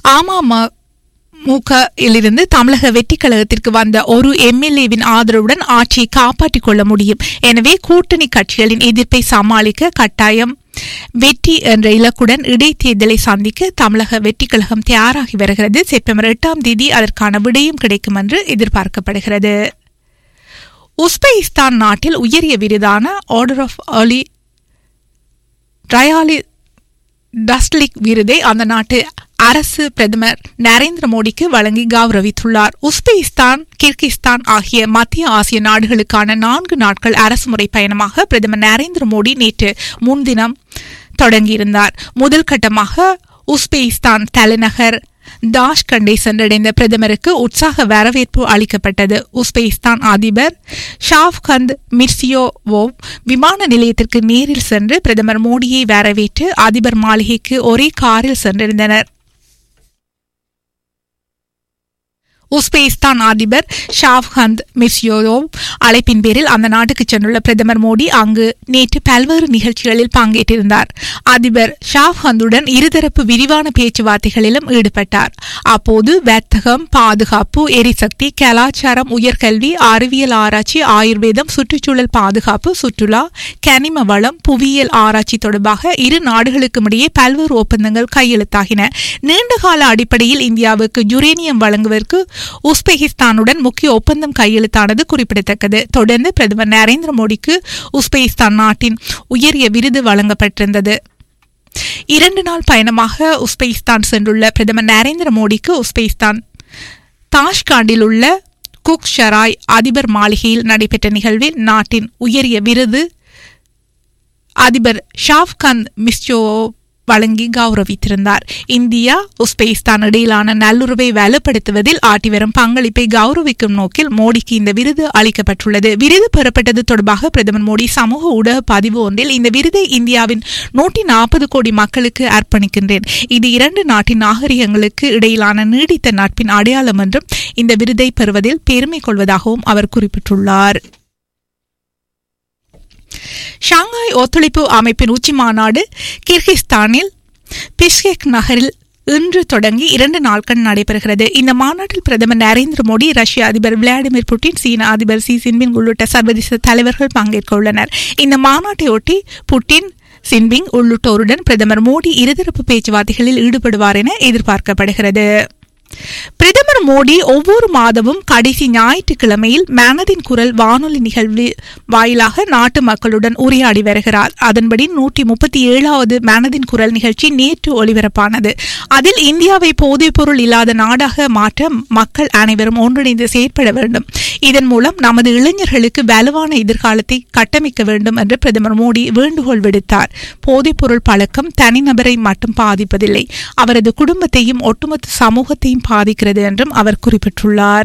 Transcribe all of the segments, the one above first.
அமமுகவிலிருந்து தமிழக வெற்றிக் கழகத்திற்கு வந்த ஒரு எம்எல்ஏவின் ஆதரவுடன் ஆட்சியை காப்பாற்றிக் கொள்ள முடியும் எனவே கூட்டணி கட்சிகளின் எதிர்ப்பை சமாளிக்க கட்டாயம் வெற்றி என்ற இலக்குடன் இடைத்தேர்தலை சந்திக்க தமிழக வெற்றிக் கழகம் தயாராகி வருகிறது செப்டம்பர் எட்டாம் தேதி அதற்கான விடையும் கிடைக்கும் என்று எதிர்பார்க்கப்படுகிறது உஸ்பெகிஸ்தான் நாட்டில் உயரிய விருதான ஆர்டர் ஆஃப் அலி ரயாலி டஸ்லிக் விருதை அந்த நாட்டு அரசு பிரதமர் நரேந்திர மோடிக்கு வழங்கி கௌரவித்துள்ளார் உஸ்பெகிஸ்தான் கிர்கிஸ்தான் ஆகிய மத்திய ஆசிய நாடுகளுக்கான நான்கு நாட்கள் அரசுமுறை பயணமாக பிரதமர் நரேந்திர மோடி நேற்று முன்தினம் தொடங்கியிருந்தார் முதல் கட்டமாக உஸ்பெகிஸ்தான் தலைநகர் தாஷ்கண்டை சென்றடைந்த பிரதமருக்கு உற்சாக வரவேற்பு அளிக்கப்பட்டது உஸ்பெகிஸ்தான் அதிபர் ஷாஃப்கந்த் மிர்சியோவோவ் விமான நிலையத்திற்கு நேரில் சென்று பிரதமர் மோடியை வரவேற்று அதிபர் மாளிகைக்கு ஒரே காரில் சென்றிருந்தனர் உஸ்பெகிஸ்தான் அதிபர் ஷாஃப்கந்த் மிர்சியோவ் அழைப்பின் பேரில் அந்த நாட்டுக்கு சென்றுள்ள பிரதமர் மோடி அங்கு நேற்று பல்வேறு நிகழ்ச்சிகளில் பங்கேற்றிருந்தார் அதிபர் ஷாஃப்கந்துடன் இருதரப்பு விரிவான பேச்சுவார்த்தைகளிலும் ஈடுபட்டார் அப்போது வர்த்தகம் பாதுகாப்பு எரிசக்தி கலாச்சாரம் உயர்கல்வி அறிவியல் ஆராய்ச்சி ஆயுர்வேதம் சுற்றுச்சூழல் பாதுகாப்பு சுற்றுலா கனிம வளம் புவியியல் ஆராய்ச்சி தொடர்பாக இரு நாடுகளுக்கும் இடையே பல்வேறு ஒப்பந்தங்கள் கையெழுத்தாகின நீண்டகால அடிப்படையில் இந்தியாவுக்கு யுரேனியம் வழங்குவதற்கு உஸ்பெகிஸ்தானுடன் முக்கிய ஒப்பந்தம் கையெழுத்தானது குறிப்பிடத்தக்கது தொடர்ந்து பிரதமர் நரேந்திர மோடிக்கு உஸ்பெகிஸ்தான் நாட்டின் உயரிய விருது வழங்கப்பட்டிருந்தது இரண்டு நாள் பயணமாக உஸ்பெகிஸ்தான் சென்றுள்ள பிரதமர் நரேந்திர மோடிக்கு உஸ்பெகிஸ்தான் தாஷ்காண்டில் உள்ள குக் ஷராய் அதிபர் மாளிகையில் நடைபெற்ற நிகழ்வில் நாட்டின் உயரிய விருது அதிபர் ஷாஃப்கந்த் மிஸ்டோ வழங்கி கௌரவித்திருந்தார் இந்தியா உஸ்பெகிஸ்தான் இடையிலான நல்லுறவை வலுப்படுத்துவதில் ஆட்டிவரும் பங்களிப்பை கௌரவிக்கும் நோக்கில் மோடிக்கு இந்த விருது அளிக்கப்பட்டுள்ளது விருது பெறப்பட்டது தொடர்பாக பிரதமர் மோடி சமூக ஊடக பதிவு ஒன்றில் இந்த விருதை இந்தியாவின் நூற்றி நாற்பது கோடி மக்களுக்கு அர்ப்பணிக்கின்றேன் இது இரண்டு நாட்டின் நாகரிகங்களுக்கு இடையிலான நீடித்த நட்பின் அடையாளம் என்றும் இந்த விருதை பெறுவதில் பெருமை கொள்வதாகவும் அவர் குறிப்பிட்டுள்ளார் ஷாங்காய் ஒத்துழைப்பு அமைப்பின் உச்சி மாநாடு கிர்கிஸ்தானில் பிஷ்கெக் நகரில் இன்று தொடங்கி இரண்டு நாட்கள் நடைபெறுகிறது இந்த மாநாட்டில் பிரதமர் நரேந்திர மோடி ரஷ்ய அதிபர் விளாடிமிர் புட்டின் சீன அதிபர் சி ஜின்பிங் உள்ளிட்ட சர்வதேச தலைவர்கள் பங்கேற்க உள்ளனர் இந்த மாநாட்டையொட்டி புட்டின் சின்பிங் உள்ளிட்டோருடன் பிரதமர் மோடி இருதரப்பு பேச்சுவார்த்தைகளில் ஈடுபடுவார் என எதிர்பார்க்கப்படுகிறது பிரதமர் மோடி ஒவ்வொரு மாதமும் கடைசி ஞாயிற்றுக்கிழமையில் மனதின் குரல் வானொலி நிகழ்வு வாயிலாக நாட்டு மக்களுடன் உரையாடி வருகிறார் அதன்படி நூற்றி முப்பத்தி ஏழாவது மனதின் குரல் நிகழ்ச்சி நேற்று ஒலிபரப்பானது அதில் இந்தியாவை போதைப்பொருள் இல்லாத நாடாக மாற்ற மக்கள் அனைவரும் ஒன்றிணைந்து செயற்பட வேண்டும் இதன் மூலம் நமது இளைஞர்களுக்கு வலுவான எதிர்காலத்தை கட்டமைக்க வேண்டும் என்று பிரதமர் மோடி வேண்டுகோள் விடுத்தார் போதைப்பொருள் பழக்கம் தனிநபரை மட்டும் பாதிப்பதில்லை அவரது குடும்பத்தையும் ஒட்டுமொத்த சமூகத்தையும் பாதிக்கிறது என்றும் அவர் குறிப்பிட்டுள்ளார்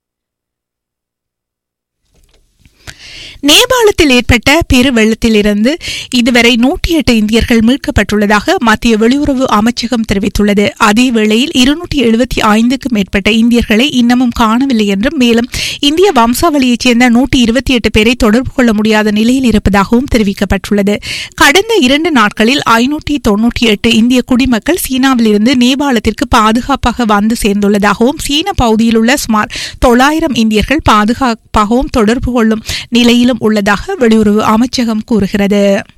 நேபாளத்தில் ஏற்பட்ட பெரு வெள்ளத்திலிருந்து இதுவரை நூற்றி எட்டு இந்தியர்கள் மீட்கப்பட்டுள்ளதாக மத்திய வெளியுறவு அமைச்சகம் தெரிவித்துள்ளது அதேவேளையில் இருநூற்றி எழுபத்தி ஐந்துக்கும் மேற்பட்ட இந்தியர்களை இன்னமும் காணவில்லை என்றும் மேலும் இந்திய வம்சாவளியைச் சேர்ந்த நூற்றி இருபத்தி எட்டு பேரை தொடர்பு கொள்ள முடியாத நிலையில் இருப்பதாகவும் தெரிவிக்கப்பட்டுள்ளது கடந்த இரண்டு நாட்களில் ஐநூற்றி தொன்னூற்றி எட்டு இந்திய குடிமக்கள் சீனாவிலிருந்து நேபாளத்திற்கு பாதுகாப்பாக வந்து சேர்ந்துள்ளதாகவும் சீன பகுதியில் உள்ள சுமார் தொள்ளாயிரம் இந்தியர்கள் பாதுகாப்பாகவும் தொடர்பு கொள்ளும் நிலையிலும் உள்ளதாக வெளியுறவு அமைச்சகம் கூறுகிறது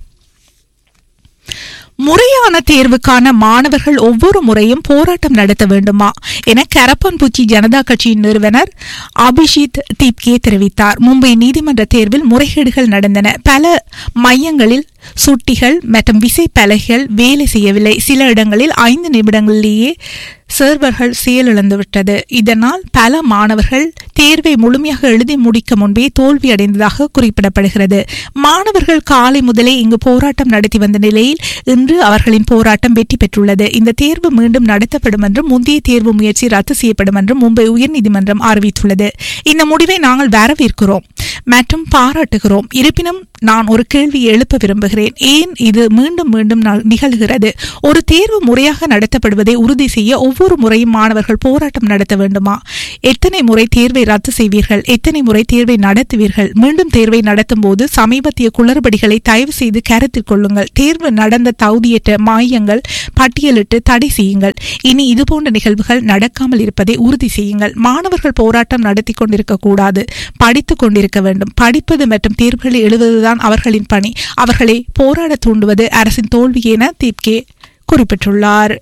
முறையான தேர்வுக்கான மாணவர்கள் ஒவ்வொரு முறையும் போராட்டம் நடத்த வேண்டுமா என கரப்பன்பூச்சி ஜனதா கட்சியின் நிறுவனர் அபிஷித் தீப்கே தெரிவித்தார் மும்பை நீதிமன்ற தேர்வில் முறைகேடுகள் நடந்தன பல மையங்களில் சுட்டிகள் மற்றும் விசை பலகைகள் வேலை செய்யவில்லை சில இடங்களில் ஐந்து நிமிடங்களிலேயே சர்வர்கள் செயலிழந்துவிட்டது இதனால் பல மாணவர்கள் தேர்வை முழுமையாக எழுதி முடிக்க முன்பே தோல்வியடைந்ததாக குறிப்பிடப்படுகிறது மாணவர்கள் காலை முதலே இங்கு போராட்டம் நடத்தி வந்த நிலையில் இன்று அவர்களின் போராட்டம் வெற்றி பெற்றுள்ளது இந்த தேர்வு மீண்டும் நடத்தப்படும் என்றும் முந்தைய தேர்வு முயற்சி ரத்து செய்யப்படும் என்றும் மும்பை உயர்நீதிமன்றம் அறிவித்துள்ளது இந்த முடிவை நாங்கள் வரவேற்கிறோம் மற்றும் பாராட்டுகிறோம் இருப்பினும் நான் ஒரு கேள்வி எழுப்ப விரும்புகிறேன் ஏன் இது மீண்டும் மீண்டும் நிகழ்கிறது ஒரு தேர்வு முறையாக நடத்தப்படுவதை உறுதி செய்ய ஒவ்வொரு முறையும் மாணவர்கள் போராட்டம் நடத்த வேண்டுமா எத்தனை முறை தேர்வை ரத்து செய்வீர்கள் எத்தனை முறை தேர்வை நடத்துவீர்கள் மீண்டும் தேர்வை நடத்தும் போது சமீபத்திய குளறுபடிகளை தயவு செய்து கருத்தில் கொள்ளுங்கள் தேர்வு நடந்த தகுதியற்ற மாயங்கள் பட்டியலிட்டு தடை செய்யுங்கள் இனி இதுபோன்ற நிகழ்வுகள் நடக்காமல் இருப்பதை உறுதி செய்யுங்கள் மாணவர்கள் போராட்டம் நடத்தி கொண்டிருக்க கூடாது படித்துக் கொண்டிருக்க வேண்டும் படிப்பது மற்றும் தேர்வுகளை எழுதுவதுதான் அவர்களின் பணி அவர்களை போராட தூண்டுவது அரசின் தோல்வி என தீப்கே குறிப்பிட்டுள்ளார்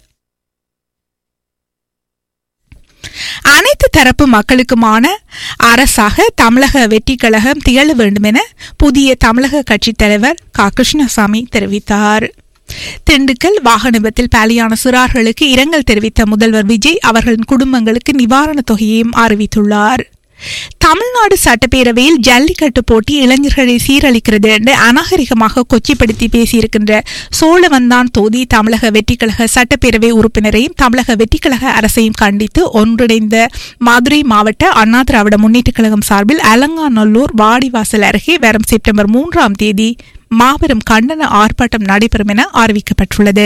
அனைத்து தரப்பு மக்களுக்குமான அரசாக தமிழக வெற்றி கழகம் திகழ வேண்டும் என புதிய தமிழக கட்சித் தலைவர் க கிருஷ்ணசாமி தெரிவித்தார் திண்டுக்கல் வாகன விபத்தில் பலியான சிறார்களுக்கு இரங்கல் தெரிவித்த முதல்வர் விஜய் அவர்களின் குடும்பங்களுக்கு நிவாரணத் தொகையையும் அறிவித்துள்ளார் தமிழ்நாடு சட்டப்பேரவையில் ஜல்லிக்கட்டு போட்டி இளைஞர்களை சீரழிக்கிறது என்று அநாகரிகமாக கொச்சிப்படுத்தி பேசியிருக்கின்ற சோழவந்தான் தொகுதி தமிழக வெற்றிக்கழக சட்டப்பேரவை உறுப்பினரையும் தமிழக வெற்றிக்கழக அரசையும் கண்டித்து ஒன்றிணைந்த மதுரை மாவட்ட அண்ணா திராவிட முன்னேற்றக் கழகம் சார்பில் அலங்காநல்லூர் வாடிவாசல் அருகே வரும் செப்டம்பர் மூன்றாம் தேதி மாபெரும் கண்டன ஆர்ப்பாட்டம் நடைபெறும் என அறிவிக்கப்பட்டுள்ளது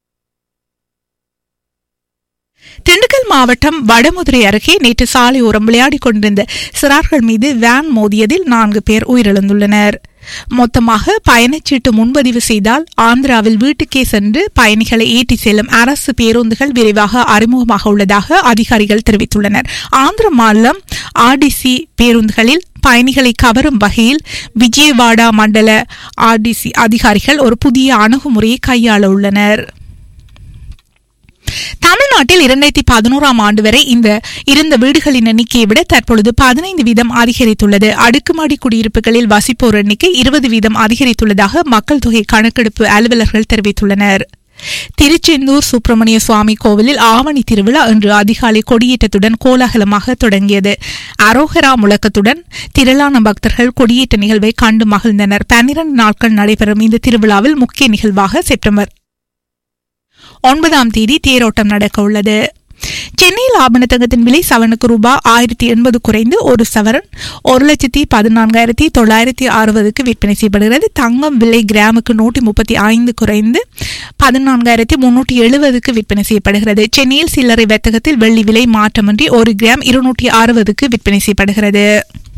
திண்டுக்கல் மாவட்டம் வடமதுரை அருகே நேற்று சாலையோரம் விளையாடிக் கொண்டிருந்த சிறார்கள் மீது வேன் மோதியதில் நான்கு பேர் உயிரிழந்துள்ளனர் மொத்தமாக பயணச்சீட்டு முன்பதிவு செய்தால் ஆந்திராவில் வீட்டுக்கே சென்று பயணிகளை ஏற்றி செல்லும் அரசு பேருந்துகள் விரைவாக அறிமுகமாக உள்ளதாக அதிகாரிகள் தெரிவித்துள்ளனர் ஆந்திர மாநிலம் ஆர்டிசி பேருந்துகளில் பயணிகளை கவரும் வகையில் விஜயவாடா மண்டல ஆர்டிசி அதிகாரிகள் ஒரு புதிய அணுகுமுறையை கையாள உள்ளனர் தமிழ்நாட்டில் இரண்டாயிரத்தி பதினோராம் ஆண்டு வரை இந்த இருந்த வீடுகளின் எண்ணிக்கையை விட தற்பொழுது பதினைந்து வீதம் அதிகரித்துள்ளது அடுக்குமாடி குடியிருப்புகளில் வசிப்போர் எண்ணிக்கை இருபது வீதம் அதிகரித்துள்ளதாக மக்கள் தொகை கணக்கெடுப்பு அலுவலர்கள் தெரிவித்துள்ளனர் திருச்செந்தூர் சுப்பிரமணிய சுவாமி கோவிலில் ஆவணி திருவிழா இன்று அதிகாலை கொடியேற்றத்துடன் கோலாகலமாக தொடங்கியது அரோகரா முழக்கத்துடன் திரளான பக்தர்கள் கொடியேற்ற நிகழ்வை கண்டு மகிழ்ந்தனர் பன்னிரண்டு நாட்கள் நடைபெறும் இந்த திருவிழாவில் முக்கிய நிகழ்வாக செப்டம்பர் ஒன்பதாம் தேதி தேரோட்டம் நடக்க உள்ளது சென்னையில் ஆபண தங்கத்தின் விலை சவனுக்கு ரூபாய் ஆயிரத்தி எண்பது குறைந்து ஒரு சவரன் ஒரு லட்சத்தி பதினான்காயிரத்தி தொள்ளாயிரத்தி அறுபதுக்கு விற்பனை செய்யப்படுகிறது தங்கம் விலை கிராமுக்கு நூற்றி முப்பத்தி ஐந்து குறைந்து பதினான்காயிரத்தி முன்னூற்றி எழுபதுக்கு விற்பனை செய்யப்படுகிறது சென்னையில் சில்லறை வர்த்தகத்தில் வெள்ளி விலை மாற்றமின்றி ஒரு கிராம் இருநூற்றி அறுபதுக்கு விற்பனை செய்யப்படுகிறது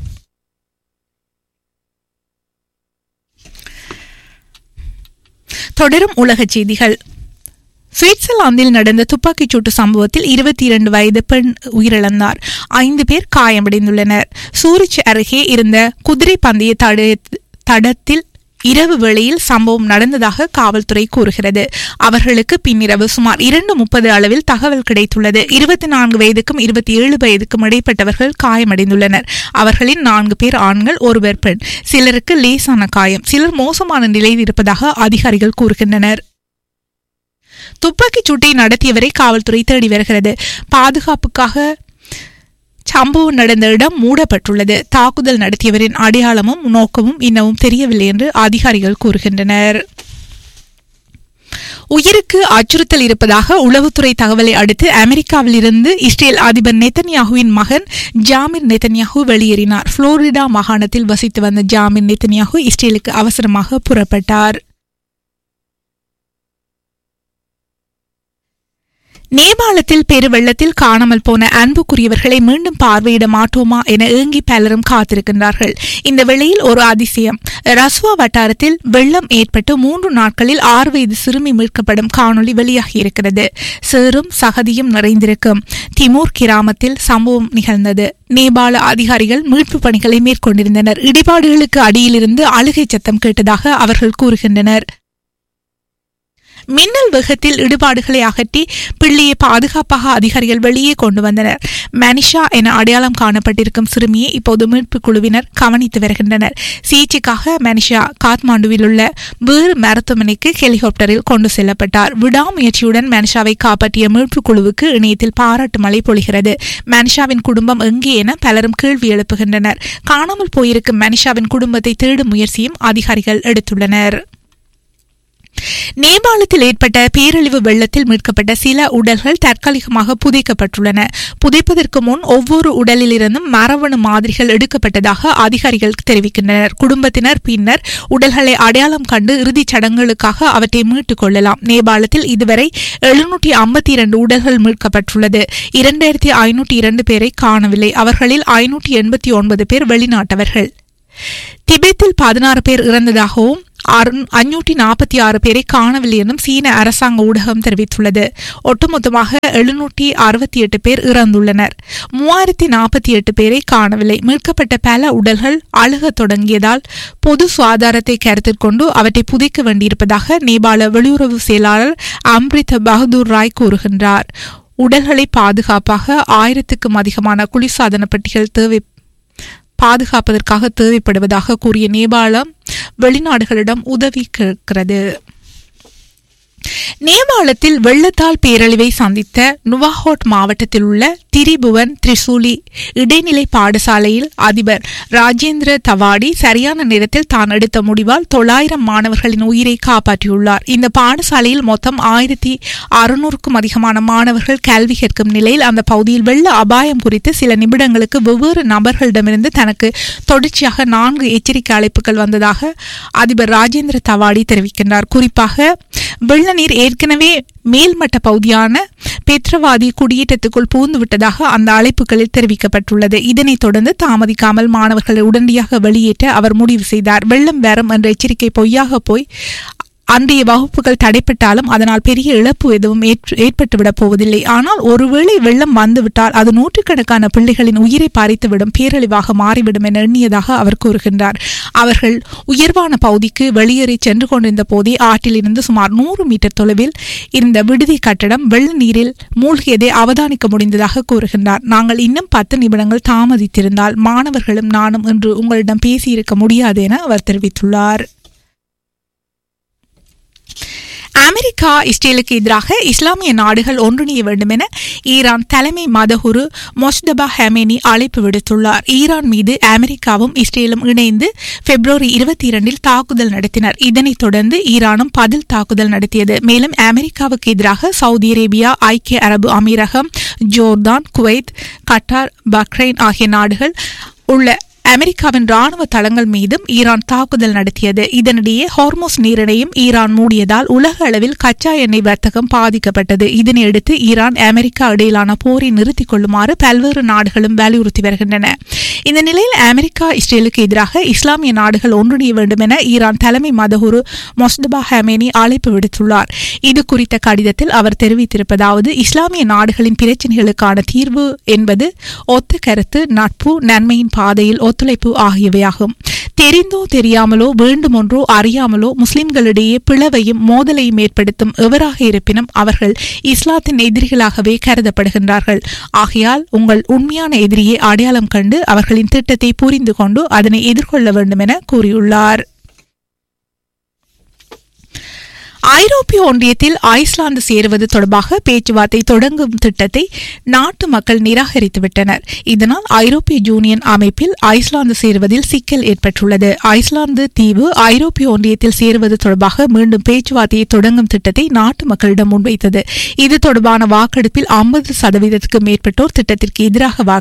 தொடரும் உலகச் செய்திகள் சுவிட்சர்லாந்தில் நடந்த துப்பாக்கிச் சூட்டு சம்பவத்தில் இருபத்தி இரண்டு வயது பெண் உயிரிழந்தார் ஐந்து பேர் காயமடைந்துள்ளனர் சூரிச் அருகே இருந்த குதிரை பந்தய தட- தடத்தில் இரவு வேளையில் சம்பவம் நடந்ததாக காவல்துறை கூறுகிறது அவர்களுக்கு பின்னிரவு சுமார் இரண்டு முப்பது அளவில் தகவல் கிடைத்துள்ளது இருபத்தி நான்கு வயதுக்கும் இருபத்தி ஏழு வயதுக்கும் இடைப்பட்டவர்கள் காயமடைந்துள்ளனர் அவர்களின் நான்கு பேர் ஆண்கள் ஒருவர் பெண் சிலருக்கு லேசான காயம் சிலர் மோசமான நிலையில் இருப்பதாக அதிகாரிகள் கூறுகின்றனர் துப்பாக்கிச் சூட்டை நடத்தியவரை காவல்துறை தேடி வருகிறது பாதுகாப்புக்காக சம்பவம் நடந்த இடம் மூடப்பட்டுள்ளது தாக்குதல் நடத்தியவரின் அடையாளமும் நோக்கமும் இன்னமும் தெரியவில்லை என்று அதிகாரிகள் கூறுகின்றனர் உயிருக்கு அச்சுறுத்தல் இருப்பதாக உளவுத்துறை தகவலை அடுத்து அமெரிக்காவில் இருந்து இஸ்ரேல் அதிபர் நெத்தன்யாகுவின் மகன் ஜாமிர் நெத்தன்யாகு வெளியேறினார் புளோரிடா மாகாணத்தில் வசித்து வந்த ஜாமிர் நெத்தன்யாகு இஸ்ரேலுக்கு அவசரமாக புறப்பட்டார் நேபாளத்தில் பெருவெள்ளத்தில் காணாமல் போன அன்புக்குரியவர்களை மீண்டும் பார்வையிட மாட்டோமா என ஏங்கி பலரும் காத்திருக்கின்றார்கள் இந்த வேளையில் ஒரு அதிசயம் ரஸ்வா வட்டாரத்தில் வெள்ளம் ஏற்பட்டு மூன்று நாட்களில் ஆறு வயது சிறுமி மீட்கப்படும் காணொளி வெளியாகியிருக்கிறது சேரும் சகதியும் நிறைந்திருக்கும் திமூர் கிராமத்தில் சம்பவம் நிகழ்ந்தது நேபாள அதிகாரிகள் மீட்பு பணிகளை மேற்கொண்டிருந்தனர் இடிபாடுகளுக்கு அடியிலிருந்து அழுகை சத்தம் கேட்டதாக அவர்கள் கூறுகின்றனர் மின்னல் வேகத்தில் இடுபாடுகளை அகற்றி பிள்ளையை பாதுகாப்பாக அதிகாரிகள் வெளியே கொண்டு வந்தனர் மனிஷா என அடையாளம் காணப்பட்டிருக்கும் சிறுமியை இப்போது மீட்பு குழுவினர் கவனித்து வருகின்றனர் சிகிச்சைக்காக மனிஷா காத்மாண்டுவில் உள்ள வேறு மருத்துவமனைக்கு ஹெலிகாப்டரில் கொண்டு செல்லப்பட்டார் விடாமுயற்சியுடன் மனிஷாவை காப்பாற்றிய மீட்பு குழுவுக்கு இணையத்தில் பாராட்டு மழை பொழிகிறது மனிஷாவின் குடும்பம் எங்கே என பலரும் கேள்வி எழுப்புகின்றனர் காணாமல் போயிருக்கும் மனிஷாவின் குடும்பத்தை தேடும் முயற்சியும் அதிகாரிகள் எடுத்துள்ளனர் நேபாளத்தில் ஏற்பட்ட பேரழிவு வெள்ளத்தில் மீட்கப்பட்ட சில உடல்கள் தற்காலிகமாக புதைக்கப்பட்டுள்ளன புதைப்பதற்கு முன் ஒவ்வொரு உடலிலிருந்தும் மரபணு மாதிரிகள் எடுக்கப்பட்டதாக அதிகாரிகள் தெரிவிக்கின்றனர் குடும்பத்தினர் பின்னர் உடல்களை அடையாளம் கண்டு இறுதிச் சடங்குகளுக்காக அவற்றை மீட்டுக் கொள்ளலாம் நேபாளத்தில் இதுவரை எழுநூற்றி ஐம்பத்தி இரண்டு உடல்கள் மீட்கப்பட்டுள்ளது இரண்டாயிரத்தி ஐநூற்றி இரண்டு பேரை காணவில்லை அவர்களில் ஐநூற்றி எண்பத்தி ஒன்பது பேர் வெளிநாட்டவர்கள் திபெத்தில் பதினாறு பேர் இறந்ததாகவும் அஞ்சூற்றி நாற்பத்தி ஆறு பேரை காணவில்லை என்றும் சீன அரசாங்க ஊடகம் தெரிவித்துள்ளது ஒட்டுமொத்தமாக எழுநூற்றி அறுபத்தி எட்டு பேர் இறந்துள்ளனர் மூவாயிரத்தி நாற்பத்தி எட்டு பேரை காணவில்லை மீட்கப்பட்ட பல உடல்கள் அழுகத் தொடங்கியதால் பொது சுகாதாரத்தை கருத்தில் கொண்டு அவற்றை புதைக்க வேண்டியிருப்பதாக நேபாள வெளியுறவு செயலாளர் அம்ரித் பகதூர் ராய் கூறுகின்றார் உடல்களை பாதுகாப்பாக ஆயிரத்துக்கும் அதிகமான குளிர்சாதன பெட்டிகள் தேவை பாதுகாப்பதற்காக தேவைப்படுவதாக கூறிய நேபாளம் வெளிநாடுகளிடம் உதவி கேட்கிறது நேபாளத்தில் வெள்ளத்தால் பேரழிவை சந்தித்த நுவாஹோட் மாவட்டத்தில் உள்ள திரிபுவன் திரிசூலி இடைநிலை பாடசாலையில் அதிபர் ராஜேந்திர தவாடி சரியான நேரத்தில் தான் எடுத்த முடிவால் தொள்ளாயிரம் மாணவர்களின் உயிரை காப்பாற்றியுள்ளார் இந்த பாடசாலையில் மொத்தம் ஆயிரத்தி அறுநூறுக்கும் அதிகமான மாணவர்கள் கல்வி கற்கும் நிலையில் அந்த பகுதியில் வெள்ள அபாயம் குறித்து சில நிமிடங்களுக்கு வெவ்வேறு நபர்களிடமிருந்து தனக்கு தொடர்ச்சியாக நான்கு எச்சரிக்கை அழைப்புகள் வந்ததாக அதிபர் ராஜேந்திர தவாடி தெரிவிக்கின்றார் குறிப்பாக வெள்ள நீர் ஏற்கனவே மேல்மட்ட பகுதியான பெத்ரவாதி குடியேற்றத்துக்குள் புகுந்துவிட்டதாக அந்த அழைப்புகளில் தெரிவிக்கப்பட்டுள்ளது இதனைத் தொடர்ந்து தாமதிக்காமல் மாணவர்களை உடனடியாக வெளியேற்ற அவர் முடிவு செய்தார் வெள்ளம் வரும் என்ற எச்சரிக்கை பொய்யாக போய் அன்றைய வகுப்புகள் தடைப்பட்டாலும் அதனால் பெரிய இழப்பு எதுவும் ஏற்பட்டுவிடப் போவதில்லை ஆனால் ஒருவேளை வெள்ளம் வந்துவிட்டால் அது நூற்றுக்கணக்கான பிள்ளைகளின் உயிரை பறித்துவிடும் பேரழிவாக மாறிவிடும் என எண்ணியதாக அவர் கூறுகின்றார் அவர்கள் உயர்வான பகுதிக்கு வெளியேறி சென்று கொண்டிருந்த போதே ஆற்றில் இருந்து சுமார் நூறு மீட்டர் தொலைவில் இருந்த விடுதி கட்டடம் வெள்ள நீரில் மூழ்கியதை அவதானிக்க முடிந்ததாக கூறுகின்றார் நாங்கள் இன்னும் பத்து நிமிடங்கள் தாமதித்திருந்தால் மாணவர்களும் நானும் இன்று உங்களிடம் பேசியிருக்க முடியாது என அவர் தெரிவித்துள்ளார் அமெரிக்கா இஸ்ரேலுக்கு எதிராக இஸ்லாமிய நாடுகள் ஒன்றிணைய வேண்டும் என ஈரான் தலைமை மதகுரு மொஸ்தபா ஹெமேனி அழைப்பு விடுத்துள்ளார் ஈரான் மீது அமெரிக்காவும் இஸ்ரேலும் இணைந்து பிப்ரவரி இருபத்தி இரண்டில் தாக்குதல் நடத்தினர் இதனைத் தொடர்ந்து ஈரானும் பதில் தாக்குதல் நடத்தியது மேலும் அமெரிக்காவுக்கு எதிராக சவுதி அரேபியா ஐக்கிய அரபு அமீரகம் ஜோர்தான் குவைத் கட்டார் பக்ரைன் ஆகிய நாடுகள் உள்ள அமெரிக்காவின் ராணுவ தளங்கள் மீதும் ஈரான் தாக்குதல் நடத்தியது இதனிடையே ஹார்மோஸ் நீரிணையும் ஈரான் மூடியதால் உலக அளவில் கச்சா எண்ணெய் வர்த்தகம் பாதிக்கப்பட்டது இதனையடுத்து ஈரான் அமெரிக்கா இடையிலான போரை நிறுத்திக் கொள்ளுமாறு பல்வேறு நாடுகளும் வலியுறுத்தி வருகின்றன இந்த நிலையில் அமெரிக்கா இஸ்ரேலுக்கு எதிராக இஸ்லாமிய நாடுகள் ஒன்றிணைய வேண்டும் என ஈரான் தலைமை மதகுரு மொஸ்தபா ஹமேனி அழைப்பு விடுத்துள்ளார் இது குறித்த கடிதத்தில் அவர் தெரிவித்திருப்பதாவது இஸ்லாமிய நாடுகளின் பிரச்சினைகளுக்கான தீர்வு என்பது ஒத்த கருத்து நட்பு நன்மையின் பாதையில் ஒத்துழைப்பு ஆகியவையாகும் தெரிந்தோ தெரியாமலோ வேண்டுமொன்றோ அறியாமலோ முஸ்லிம்களிடையே பிளவையும் மோதலையும் ஏற்படுத்தும் எவராக இருப்பினும் அவர்கள் இஸ்லாத்தின் எதிரிகளாகவே கருதப்படுகின்றார்கள் ஆகையால் உங்கள் உண்மையான எதிரியை அடையாளம் கண்டு அவர்களின் திட்டத்தை புரிந்து கொண்டு அதனை எதிர்கொள்ள வேண்டும் என கூறியுள்ளார் ஐரோப்பிய ஒன்றியத்தில் ஐஸ்லாந்து சேருவது தொடர்பாக பேச்சுவார்த்தை தொடங்கும் திட்டத்தை நாட்டு மக்கள் நிராகரித்துவிட்டனர் இதனால் ஐரோப்பிய யூனியன் அமைப்பில் ஐஸ்லாந்து சேருவதில் சிக்கல் ஏற்பட்டுள்ளது ஐஸ்லாந்து தீவு ஐரோப்பிய ஒன்றியத்தில் சேருவது தொடர்பாக மீண்டும் பேச்சுவார்த்தையை தொடங்கும் திட்டத்தை நாட்டு மக்களிடம் முன்வைத்தது இது தொடர்பான வாக்கெடுப்பில் ஐம்பது சதவீதத்துக்கு மேற்பட்டோர் திட்டத்திற்கு எதிராக